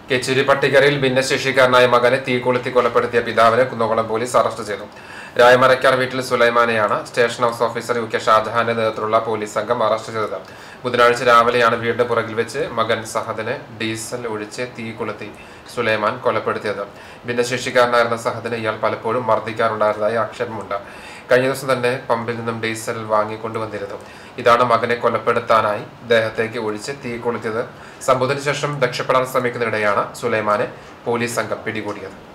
കേച്ചേരി പട്ടിക്കരയിൽ ഭിന്നശേഷിക്കാരനായ മകനെ തീ കൊളുത്തി കൊലപ്പെടുത്തിയ പിതാവിനെ കുന്നംകുളം പോലീസ് അറസ്റ്റ് ചെയ്തു രായമരക്കാർ വീട്ടിൽ സുലൈമാനെയാണ് station house officer U K ഷാജഹാന്റെ നേതൃത്വത്തിലുള്ള പോലീസ് സംഘം അറസ്റ്റ് ചെയ്തത് ബുധനാഴ്ച രാവിലെയാണ് വീടിന്റെ പുറകിൽ വെച്ച് മകൻ സഹദിനെ ഡീസൽ ഒഴിച്ച് തീ കൊളുത്തി സുലൈമാൻ കൊലപ്പെടുത്തിയത് ഭിന്നശേഷിക്കാരനായിരുന്ന സഹദിനെ ഇയാൾ പലപ്പോഴും മർദ്ദിക്കാറുണ്ടായിരുന്നതായി ആക്ഷേപമുണ്ട് കഴിഞ്ഞ ദിവസം തന്നെ പമ്പിൽ നിന്നും ഡീസൽ വാങ്ങിക്കൊണ്ടുവന്നിരുന്നു ഇതാണ് മകനെ കൊലപ്പെടുത്താനായി ദേഹത്തേക്ക് ഒഴിച്ച് തീ കൊളുത്തിയത് സംഭവത്തിന് ശേഷം രക്ഷപ്പെടാൻ ശ്രമിക്കുന്നതിനിടെയാണ് സുലൈമാനെ പോലീസ് സംഘം പിടികൂടിയത്